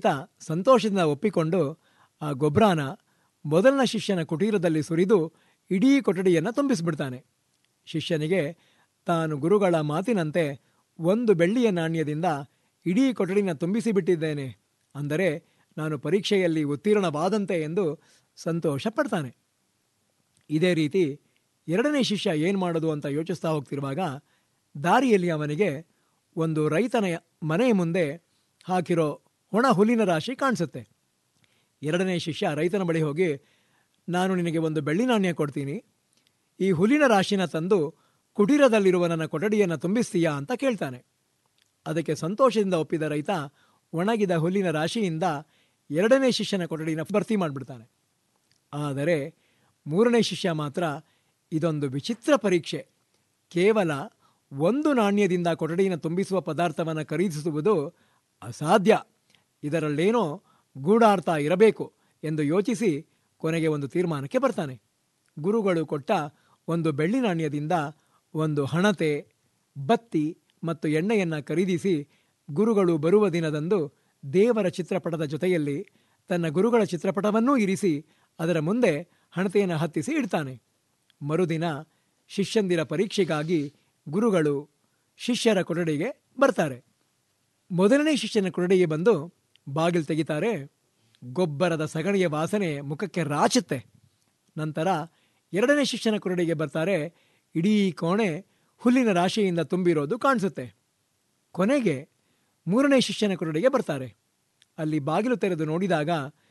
ರೈತ ಸಂತೋಷದಿಂದ ಒಪ್ಪಿಕೊಂಡು ಆ ಗೊಬ್ಬರನ ಮೊದಲನ ಶಿಷ್ಯನ ಕುಟೀರದಲ್ಲಿ ಸುರಿದು ಇಡೀ ಕೊಠಡಿಯನ್ನು ತುಂಬಿಸಿಬಿಡ್ತಾನೆ ಶಿಷ್ಯನಿಗೆ ತಾನು ಗುರುಗಳ ಮಾತಿನಂತೆ ಒಂದು ಬೆಳ್ಳಿಯ ನಾಣ್ಯದಿಂದ ಇಡೀ ಕೊಠಡಿನ ತುಂಬಿಸಿಬಿಟ್ಟಿದ್ದೇನೆ ಅಂದರೆ ನಾನು ಪರೀಕ್ಷೆಯಲ್ಲಿ ಉತ್ತೀರ್ಣವಾದಂತೆ ಎಂದು ಸಂತೋಷ ಪಡ್ತಾನೆ ಇದೇ ರೀತಿ ಎರಡನೇ ಶಿಷ್ಯ ಏನು ಮಾಡೋದು ಅಂತ ಯೋಚಿಸ್ತಾ ಹೋಗ್ತಿರುವಾಗ ದಾರಿಯಲ್ಲಿ ಅವನಿಗೆ ಒಂದು ರೈತನ ಮನೆಯ ಮುಂದೆ ಹಾಕಿರೋ ಒಣ ಹುಲ್ಲಿನ ರಾಶಿ ಕಾಣಿಸುತ್ತೆ ಎರಡನೇ ಶಿಷ್ಯ ರೈತನ ಬಳಿ ಹೋಗಿ ನಾನು ನಿನಗೆ ಒಂದು ಬೆಳ್ಳಿ ನಾಣ್ಯ ಕೊಡ್ತೀನಿ ಈ ಹುಲ್ಲಿನ ರಾಶಿನ ತಂದು ಕುಟೀರದಲ್ಲಿರುವ ನನ್ನ ಕೊಠಡಿಯನ್ನು ತುಂಬಿಸ್ತೀಯಾ ಅಂತ ಕೇಳ್ತಾನೆ ಅದಕ್ಕೆ ಸಂತೋಷದಿಂದ ಒಪ್ಪಿದ ರೈತ ಒಣಗಿದ ಹುಲ್ಲಿನ ರಾಶಿಯಿಂದ ಎರಡನೇ ಶಿಷ್ಯನ ಕೊಠಡಿನ ಭರ್ತಿ ಮಾಡಿಬಿಡ್ತಾನೆ ಆದರೆ ಮೂರನೇ ಶಿಷ್ಯ ಮಾತ್ರ ಇದೊಂದು ವಿಚಿತ್ರ ಪರೀಕ್ಷೆ ಕೇವಲ ಒಂದು ನಾಣ್ಯದಿಂದ ಕೊಠಡಿಯನ್ನು ತುಂಬಿಸುವ ಪದಾರ್ಥವನ್ನು ಖರೀದಿಸುವುದು ಅಸಾಧ್ಯ ಇದರಲ್ಲೇನೋ ಗೂಢಾರ್ಥ ಇರಬೇಕು ಎಂದು ಯೋಚಿಸಿ ಕೊನೆಗೆ ಒಂದು ತೀರ್ಮಾನಕ್ಕೆ ಬರ್ತಾನೆ ಗುರುಗಳು ಕೊಟ್ಟ ಒಂದು ಬೆಳ್ಳಿ ನಾಣ್ಯದಿಂದ ಒಂದು ಹಣತೆ ಬತ್ತಿ ಮತ್ತು ಎಣ್ಣೆಯನ್ನು ಖರೀದಿಸಿ ಗುರುಗಳು ಬರುವ ದಿನದಂದು ದೇವರ ಚಿತ್ರಪಟದ ಜೊತೆಯಲ್ಲಿ ತನ್ನ ಗುರುಗಳ ಚಿತ್ರಪಟವನ್ನೂ ಇರಿಸಿ ಅದರ ಮುಂದೆ ಹಣತೆಯನ್ನು ಹತ್ತಿಸಿ ಇಡ್ತಾನೆ ಮರುದಿನ ಶಿಷ್ಯಂದಿರ ಪರೀಕ್ಷೆಗಾಗಿ ಗುರುಗಳು ಶಿಷ್ಯರ ಕೊಠಡಿಗೆ ಬರ್ತಾರೆ ಮೊದಲನೇ ಶಿಷ್ಯನ ಕೊಠಡಿಗೆ ಬಂದು ಬಾಗಿಲು ತೆಗಿತಾರೆ ಗೊಬ್ಬರದ ಸಗಣಿಯ ವಾಸನೆ ಮುಖಕ್ಕೆ ರಾಚುತ್ತೆ ನಂತರ ಎರಡನೇ ಶಿಷ್ಯನ ಕೊಠಡಿಗೆ ಬರ್ತಾರೆ ಇಡೀ ಕೋಣೆ ಹುಲ್ಲಿನ ರಾಶಿಯಿಂದ ತುಂಬಿರೋದು ಕಾಣಿಸುತ್ತೆ ಕೊನೆಗೆ ಮೂರನೇ ಶಿಷ್ಯನ ಕೊಠಡಿಗೆ ಬರ್ತಾರೆ ಅಲ್ಲಿ ಬಾಗಿಲು ತೆರೆದು ನೋಡಿದಾಗ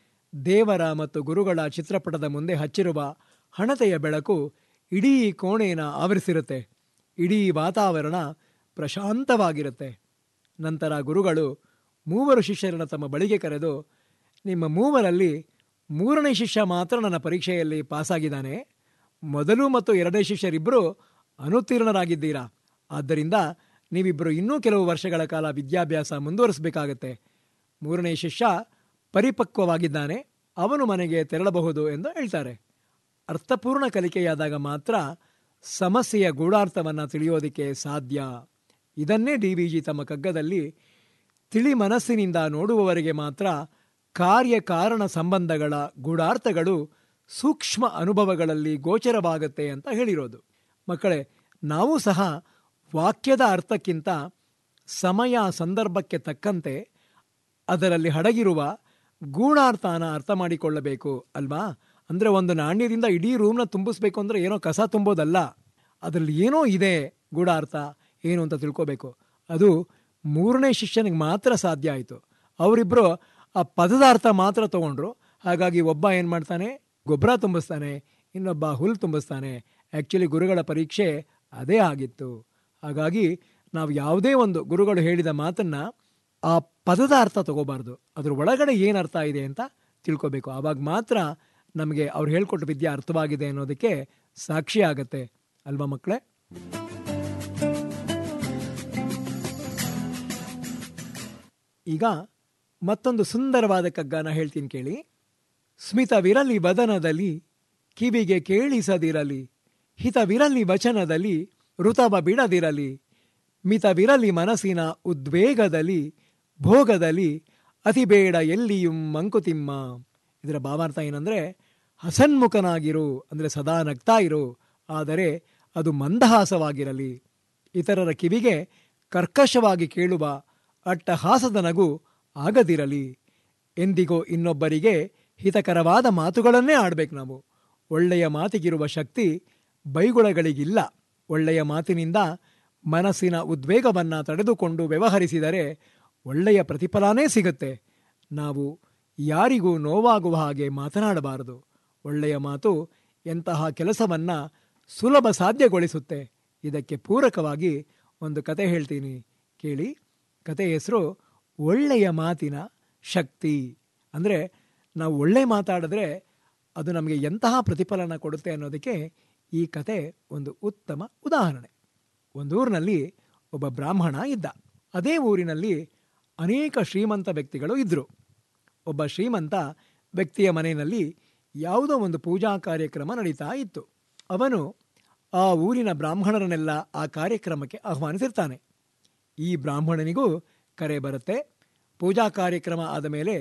ದೇವರ ಮತ್ತು ಗುರುಗಳ ಚಿತ್ರಪಟದ ಮುಂದೆ ಹಚ್ಚಿರುವ ಹಣತೆಯ ಬೆಳಕು ಇಡೀ ಕೋಣೆಯನ್ನು ಆವರಿಸಿರುತ್ತೆ ಇಡೀ ವಾತಾವರಣ ಪ್ರಶಾಂತವಾಗಿರುತ್ತೆ ನಂತರ ಗುರುಗಳು ಮೂವರು ಶಿಷ್ಯರನ್ನು ತಮ್ಮ ಬಳಿಗೆ ಕರೆದು ನಿಮ್ಮ ಮೂವರಲ್ಲಿ ಮೂರನೇ ಶಿಷ್ಯ ಮಾತ್ರ ನನ್ನ ಪರೀಕ್ಷೆಯಲ್ಲಿ ಪಾಸಾಗಿದ್ದಾನೆ ಮೊದಲು ಮತ್ತು ಎರಡನೇ ಶಿಷ್ಯರಿಬ್ಬರು ಅನುತ್ತೀರ್ಣರಾಗಿದ್ದೀರಾ ಆದ್ದರಿಂದ ನೀವಿಬ್ಬರು ಇನ್ನೂ ಕೆಲವು ವರ್ಷಗಳ ಕಾಲ ವಿದ್ಯಾಭ್ಯಾಸ ಮುಂದುವರಿಸಬೇಕಾಗತ್ತೆ ಮೂರನೇ ಶಿಷ್ಯ ಪರಿಪಕ್ವವಾಗಿದ್ದಾನೆ ಅವನು ಮನೆಗೆ ತೆರಳಬಹುದು ಎಂದು ಹೇಳ್ತಾರೆ ಅರ್ಥಪೂರ್ಣ ಕಲಿಕೆಯಾದಾಗ ಮಾತ್ರ ಸಮಸ್ಯೆಯ ಗೂಢಾರ್ಥವನ್ನು ತಿಳಿಯೋದಕ್ಕೆ ಸಾಧ್ಯ ಇದನ್ನೇ ಡಿ ವಿ ಜಿ ತಮ್ಮ ಕಗ್ಗದಲ್ಲಿ ತಿಳಿ ಮನಸ್ಸಿನಿಂದ ನೋಡುವವರಿಗೆ ಮಾತ್ರ ಕಾರ್ಯಕಾರಣ ಸಂಬಂಧಗಳ ಗೂಢಾರ್ಥಗಳು ಸೂಕ್ಷ್ಮ ಅನುಭವಗಳಲ್ಲಿ ಗೋಚರವಾಗತ್ತೆ ಅಂತ ಹೇಳಿರೋದು ಮಕ್ಕಳೇ ನಾವು ಸಹ ವಾಕ್ಯದ ಅರ್ಥಕ್ಕಿಂತ ಸಮಯ ಸಂದರ್ಭಕ್ಕೆ ತಕ್ಕಂತೆ ಅದರಲ್ಲಿ ಹಡಗಿರುವ ಗೂಢಾರ್ಥನ ಅರ್ಥ ಮಾಡಿಕೊಳ್ಳಬೇಕು ಅಲ್ವಾ ಅಂದರೆ ಒಂದು ನಾಣ್ಯದಿಂದ ಇಡೀ ರೂಮ್ನ ತುಂಬಿಸ್ಬೇಕು ಅಂದರೆ ಏನೋ ಕಸ ತುಂಬೋದಲ್ಲ ಅದರಲ್ಲಿ ಏನೋ ಇದೆ ಗೂಢಾರ್ಥ ಏನು ಅಂತ ತಿಳ್ಕೋಬೇಕು ಅದು ಮೂರನೇ ಶಿಷ್ಯನಿಗೆ ಮಾತ್ರ ಸಾಧ್ಯ ಆಯಿತು ಅವರಿಬ್ಬರು ಆ ಪದದ ಅರ್ಥ ಮಾತ್ರ ತಗೊಂಡ್ರು ಹಾಗಾಗಿ ಒಬ್ಬ ಏನು ಮಾಡ್ತಾನೆ ಗೊಬ್ಬರ ತುಂಬಿಸ್ತಾನೆ ಇನ್ನೊಬ್ಬ ಹುಲ್ಲು ತುಂಬಿಸ್ತಾನೆ ಆ್ಯಕ್ಚುಲಿ ಗುರುಗಳ ಪರೀಕ್ಷೆ ಅದೇ ಆಗಿತ್ತು ಹಾಗಾಗಿ ನಾವು ಯಾವುದೇ ಒಂದು ಗುರುಗಳು ಹೇಳಿದ ಮಾತನ್ನು ಆ ಪದದ ಅರ್ಥ ತಗೋಬಾರ್ದು ಅದ್ರ ಒಳಗಡೆ ಏನು ಅರ್ಥ ಇದೆ ಅಂತ ತಿಳ್ಕೊಬೇಕು ಆವಾಗ ಮಾತ್ರ ನಮಗೆ ಅವ್ರು ಹೇಳ್ಕೊಟ್ಟ ವಿದ್ಯೆ ಅರ್ಥವಾಗಿದೆ ಅನ್ನೋದಕ್ಕೆ ಸಾಕ್ಷಿ ಆಗತ್ತೆ ಅಲ್ವಾ ಮಕ್ಕಳೇ ಈಗ ಮತ್ತೊಂದು ಸುಂದರವಾದ ಕಗ್ಗನ ಹೇಳ್ತೀನಿ ಕೇಳಿ ಸ್ಮಿತವಿರಲಿ ವದನದಲ್ಲಿ ಕಿವಿಗೆ ಕೇಳಿಸದಿರಲಿ ಹಿತವಿರಲಿ ವಚನದಲ್ಲಿ ಋತವ ಬಿಡದಿರಲಿ ಮಿತವಿರಲಿ ಮನಸ್ಸಿನ ಉದ್ವೇಗದಲ್ಲಿ ಭೋಗದಲ್ಲಿ ಅತಿ ಬೇಡ ಎಲ್ಲಿಯೂ ಮಂಕುತಿಮ್ಮ ಇದರ ಭಾವಾರ್ಥ ಏನಂದರೆ ಹಸನ್ಮುಖನಾಗಿರು ಅಂದರೆ ಸದಾ ನಗ್ತಾ ಇರು ಆದರೆ ಅದು ಮಂದಹಾಸವಾಗಿರಲಿ ಇತರರ ಕಿವಿಗೆ ಕರ್ಕಶವಾಗಿ ಕೇಳುವ ಅಟ್ಟಹಾಸದ ನಗು ಆಗದಿರಲಿ ಎಂದಿಗೋ ಇನ್ನೊಬ್ಬರಿಗೆ ಹಿತಕರವಾದ ಮಾತುಗಳನ್ನೇ ಆಡ್ಬೇಕು ನಾವು ಒಳ್ಳೆಯ ಮಾತಿಗಿರುವ ಶಕ್ತಿ ಬೈಗುಳಗಳಿಗಿಲ್ಲ ಒಳ್ಳೆಯ ಮಾತಿನಿಂದ ಮನಸ್ಸಿನ ಉದ್ವೇಗವನ್ನು ತಡೆದುಕೊಂಡು ವ್ಯವಹರಿಸಿದರೆ ಒಳ್ಳೆಯ ಪ್ರತಿಫಲನೇ ಸಿಗುತ್ತೆ ನಾವು ಯಾರಿಗೂ ನೋವಾಗುವ ಹಾಗೆ ಮಾತನಾಡಬಾರದು ಒಳ್ಳೆಯ ಮಾತು ಎಂತಹ ಕೆಲಸವನ್ನು ಸುಲಭ ಸಾಧ್ಯಗೊಳಿಸುತ್ತೆ ಇದಕ್ಕೆ ಪೂರಕವಾಗಿ ಒಂದು ಕತೆ ಹೇಳ್ತೀನಿ ಕೇಳಿ ಕತೆ ಹೆಸರು ಒಳ್ಳೆಯ ಮಾತಿನ ಶಕ್ತಿ ಅಂದರೆ ನಾವು ಒಳ್ಳೆ ಮಾತಾಡಿದ್ರೆ ಅದು ನಮಗೆ ಎಂತಹ ಪ್ರತಿಫಲನ ಕೊಡುತ್ತೆ ಅನ್ನೋದಕ್ಕೆ ಈ ಕತೆ ಒಂದು ಉತ್ತಮ ಉದಾಹರಣೆ ಒಂದು ಊರಿನಲ್ಲಿ ಒಬ್ಬ ಬ್ರಾಹ್ಮಣ ಇದ್ದ ಅದೇ ಊರಿನಲ್ಲಿ ಅನೇಕ ಶ್ರೀಮಂತ ವ್ಯಕ್ತಿಗಳು ಇದ್ದರು ಒಬ್ಬ ಶ್ರೀಮಂತ ವ್ಯಕ್ತಿಯ ಮನೆಯಲ್ಲಿ ಯಾವುದೋ ಒಂದು ಪೂಜಾ ಕಾರ್ಯಕ್ರಮ ನಡೀತಾ ಇತ್ತು ಅವನು ಆ ಊರಿನ ಬ್ರಾಹ್ಮಣರನ್ನೆಲ್ಲ ಆ ಕಾರ್ಯಕ್ರಮಕ್ಕೆ ಆಹ್ವಾನಿಸಿರ್ತಾನೆ ಈ ಬ್ರಾಹ್ಮಣನಿಗೂ ಕರೆ ಬರುತ್ತೆ ಪೂಜಾ ಕಾರ್ಯಕ್ರಮ ಆದ ಮೇಲೆ